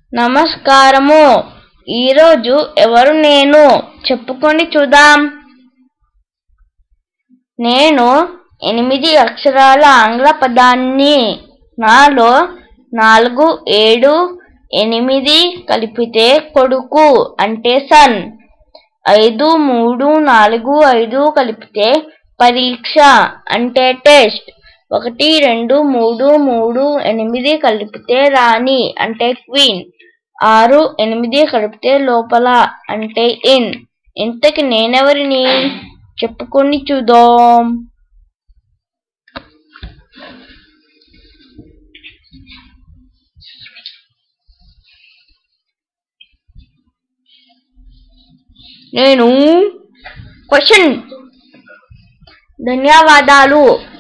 నమస్కారము ఈరోజు ఎవరు నేను చెప్పుకొని చూద్దాం నేను ఎనిమిది అక్షరాల ఆంగ్ల పదాన్ని నాలో నాలుగు ఏడు ఎనిమిది కలిపితే కొడుకు అంటే సన్ ఐదు మూడు నాలుగు ఐదు కలిపితే పరీక్ష అంటే టెస్ట్ ఒకటి రెండు మూడు మూడు ఎనిమిది కలిపితే రాణి అంటే క్వీన్ ఆరు ఎనిమిది కలిపితే లోపల అంటే ఇన్ ఇంతకి నేనెవరిని చెప్పుకొని చూద్దాం నేను క్వశ్చన్ ధన్యవాదాలు